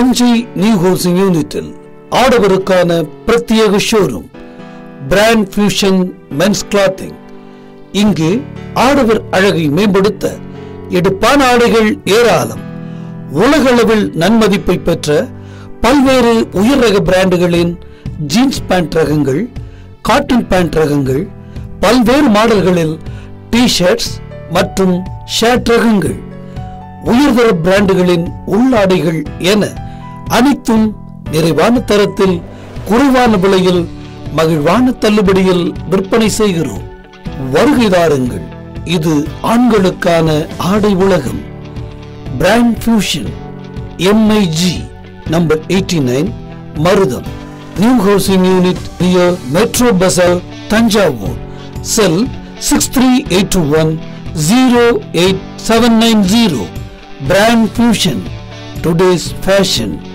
Thanjai new housing யூனிட்டில் ஆடவருக்கான பிரத்யேக showroom brand fusion men's clothing இங்கு ஆடவர் அழகை மேம்படுத்த எடுப்பான ஆடைகள் ஏராளம் உலகளவில் நன்மதிப்பை பெற்ற பல்வேறு உயர் ரக பிராண்டுகளின் ஜீன்ஸ் பேண்ட் ரகங்கள் காட்டன் பேண்ட் ரகங்கள் பல்வேறு மாடல்களில் டி ஷர்ட்ஸ் மற்றும் ஷர்ட் ரகங்கள் உயர்தர பிராண்டுகளின் உள்ளாடைகள் என அனைத்தும் நிறைவான தரத்தில் குறைவான விலையில் மகிழ்வான தள்ளுபடியில் விற்பனை செய்கிறோம் வருகை தாருங்கள் இது ஆண்களுக்கான ஆடை உலகம் brand fusion MIG number eighty nine Marutham new housing unit near metro bazaar Thanjavur cell six three eight two one zero eight seven nine zero brand fusion today's fashion